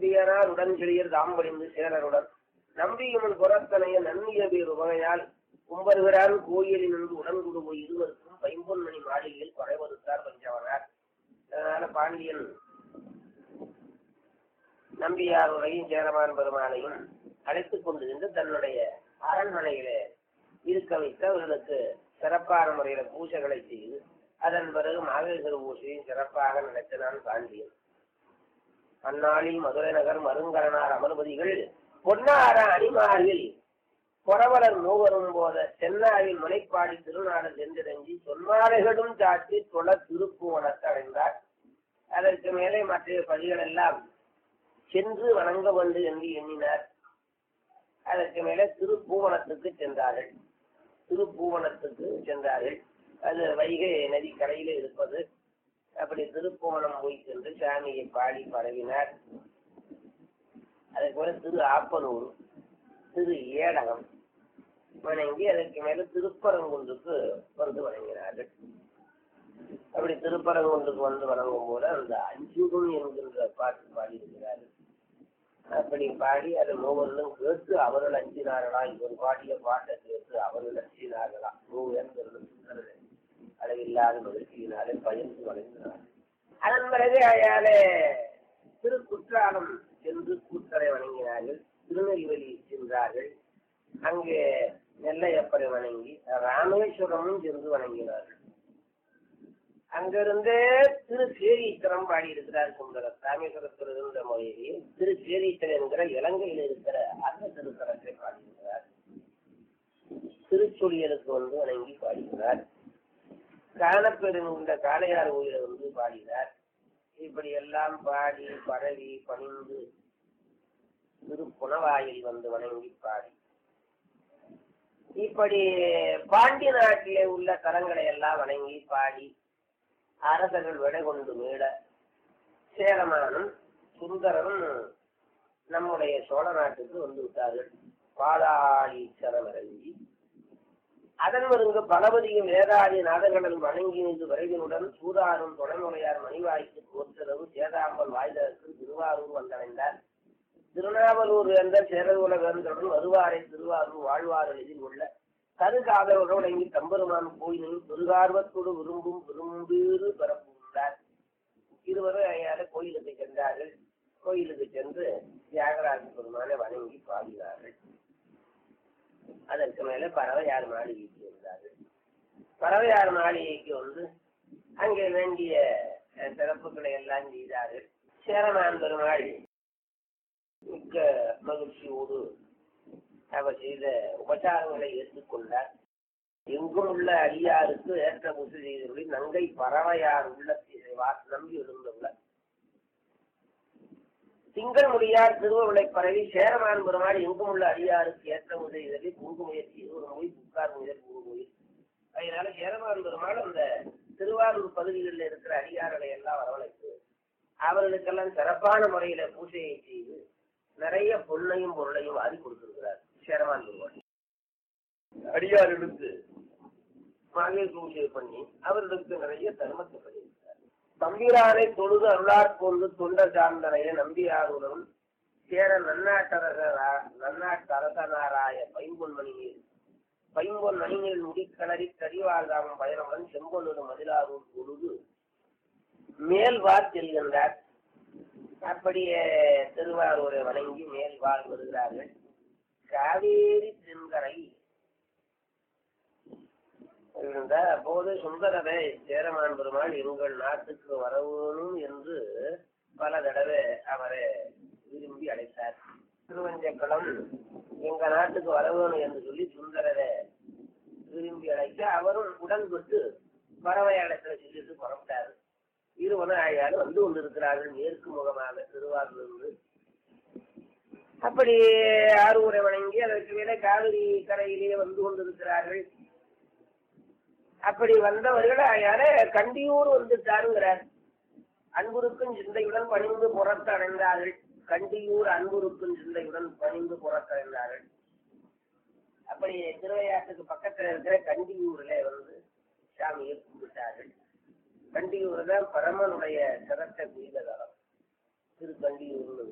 நம்பியனார் உடன்கிளியர் தாம்படிந்து சேரருடன் நம்பியமன் புறத்தனைய நன்னிய பேர் வகையால் கும்பருகிறான் கோயிலில் நின்று உடன்குடு போய் இருவருக்கும் பைம்பொன்மணி மாளிகையில் படைவருத்தார் பஞ்சவனார் அதனால பாண்டியன் நம்பியார் உரையும் சேரமான் பெருமாளையும் அழைத்துக் கொண்டு சென்று தன்னுடைய அரண்மனையிலே இருக்க வைத்து அவர்களுக்கு சிறப்பான முறையில பூஜைகளை செய்து அதன் பிறகு மாவேஸ்வர பூஜையும் சிறப்பாக நடத்தினான் பாண்டியன் அந்நாளில் மதுரை நகர் மருங்கரனார் அமர்பதிகள் பொன்னார அணிமாரில் புறவலர் மூவரும் போத சென்னாவில் முனைப்பாடி திருநாடு சென்றிறங்கி சொன்னாலைகளும் சாட்டி தொழ திருப்புவனத்தை அடைந்தார் அதற்கு மேலே மற்ற பதிகள் எல்லாம் சென்று வணங்க வேண்டும் என்று எண்ணினார் அதற்கு மேலே திருப்பூவனத்துக்கு சென்றார்கள் திருப்பூவனத்துக்கு சென்றார்கள் அது வைகை நதி கரையிலே இருப்பது அப்படி திருப்புவனம் போய் சென்று சாமியை பாடி பரவினார் அதுக்கு மேல திரு ஆப்பனூர் திரு ஏடகம் வணங்கி அதற்கு மேல திருப்பரங்குன்றுக்கு வந்து வணங்கினார்கள் அப்படி திருப்பரங்குன்றுக்கு வந்து வணங்கும் போது அந்த அஞ்சுகும் என்கின்ற பாட்டு பாடியிருக்கிறார்கள் அப்படி பாடி அதை மூவர்களும் கேட்டு அவர்கள் அஞ்சினார்களா இவர் பாடிய பாட்டை கேட்டு அவர்கள் அஞ்சினார்களா மூவர்களும் சுந்தரரை அளவில்லாத மகிழ்ச்சியினாலே பயந்து வணங்கினார் அதன் பிறகு அயாலே திருக்குற்றாலம் சென்று கூத்தரை வணங்கினார்கள் திருநெல்வேலி சென்றார்கள் அங்கே நெல்லையப்பரை வணங்கி ராமேஸ்வரமும் சென்று வணங்கினார்கள் அங்கிருந்தே திரு சேரீஸ்வரம் பாடி இருக்கிறார் சுந்தரர் ராமேஸ்வரத்தில் இருந்த முறையிலே திரு சேரீஸ்வரர் என்கிற இலங்கையில் இருக்கிற அந்த திருத்தலத்தை பாடியிருக்கிறார் திருச்சொலியலுக்கு வந்து வணங்கி பாடுகிறார் காணப்பெரும் இந்த காளையார் கோயிலை வந்து பாடினார் இப்படி எல்லாம் பாடி பரவி பணிந்து திருப்புணவாயில் வந்து வணங்கி பாடி இப்படி பாண்டிய நாட்டிலே உள்ள தலங்களை எல்லாம் வணங்கி பாடி அரசர்கள் விடை கொண்டு மீள சேரமானும் சுந்தரரும் நம்முடைய சோழ நாட்டுக்கு வந்து விட்டார்கள் பாதாளீச்சரம் இறங்கி அதன் வருங்க பலபதியும் வேதாதி நாதகடல் வணங்கி நின்று விரைவினுடன் சூதாரும் தொலைமுறையார் மணிவாய்க்கு போற்றளவு சேதாம்பல் வாய்தற்கு திருவாரூர் வந்தடைந்தார் திருநாவலூர் என்ற சேரகுல வேந்தருடன் வருவாரை திருவாரூர் வாழ்வார் எதில் உள்ள கருகாதவரோடு வணங்கி தம்பெருமான் கோயிலில் பெருகார்வத்தோடு விரும்பும் விரும்பீறு பரப்புகிறார் இருவரும் ஐயால கோயிலுக்கு சென்றார்கள் கோயிலுக்கு சென்று தியாகராஜ பெருமானை வணங்கி பாடினார்கள் அதற்கு மேல பறவையார் மாளிகைக்கு வந்தார்கள் பறவையார் மாளிகைக்கு வந்து அங்கே வேண்டிய அஹ், சிறப்புகளை எல்லாம் செய்தார்கள் சேரமான் பெருமாள் மிக்க மகிழ்ச்சியோடு அவர் செய்த உபச்சாரங்களை ஏற்றுக்கொண்டார் எங்கும் உள்ள அடியாருக்கு ஏற்ற புசு செய்தபடி நங்கை பறவையார் உள்ள நம்பி எழுந்துள்ள திங்கள் முடியார் திருவருளை பரவி சேரமான் பெருமாள் எங்கும் உள்ள அடியாருக்கு ஏற்ற உதவி குங்குமுயற்சி இருவர் மொழி புக்கார் முயல் குங்குமுயல் அதனால சேரமான் பெருமாள் அந்த திருவாரூர் பகுதிகளில் இருக்கிற அடியார்களை எல்லாம் வரவழைத்து அவர்களுக்கெல்லாம் சிறப்பான முறையில பூஜையை செய்து நிறைய பொருளையும் பொருளையும் வாரி கொடுத்திருக்கிறார் சேரமான் பெருமாள் அடியார்களுக்கு மகளிர் பூஜை பண்ணி அவர்களுக்கு நிறைய தர்மத்தை பண்ணியிருக்கிறார் தம்பிரானை தொழுது அருளாற் கொண்டு தொண்டர் சார்ந்தனைய நம்பியாருடன் சேர நன்னாட்டரசரா நன்னாட்டரசனாராய பைம்பொன்மணி நீர் பைம்பொன் மணிநீர் முடிக்கலரி கரிவாழ்தாமம் பயணமுடன் செம்பொன்னூர் மதிலாரூர் தொழுது மேல்வார் செல்கின்றார் அப்படியே திருவாரூரை வணங்கி மேல்வார் வருகிறார்கள் காவேரி தென்கரை இருந்த அப்போது சுந்தரரை சேரமான் பெருமாள் எங்கள் நாட்டுக்கு வரவேணும் என்று பல தடவை அவரை விரும்பி அழைத்தார் திருவஞ்சக்குளம் எங்க நாட்டுக்கு வரவேணும் என்று சொல்லி சுந்தரரை விரும்பி அழைக்க அவரும் உடன்பட்டு பறவை அழைத்த சொல்லிட்டு புறப்பட்டார் இருவரும் ஆயாலும் வந்து கொண்டிருக்கிறார்கள் மேற்கு முகமாக திருவாரூரிலிருந்து அப்படி ஆரூரை வணங்கி அதற்கு மேலே காவிரி கரையிலே வந்து கொண்டிருக்கிறார்கள் அப்படி வந்தவர்கள் யார கண்டியூர் வந்துட்டாருங்கிறார் அன்புருக்கும் சிந்தையுடன் பணிந்து புறத்தடைந்தார்கள் கண்டியூர் அன்புருக்கும் சிந்தையுடன் பணிந்து புறத்தடைந்தார்கள் அப்படி திருவையாற்றுக்கு பக்கத்துல இருக்கிற கண்டியூர்ல வந்து சாமியை கும்பிட்டார்கள் கண்டியூர் தான் பரமனுடைய சிறத்த குயில தலம் திரு கண்டியூர்னு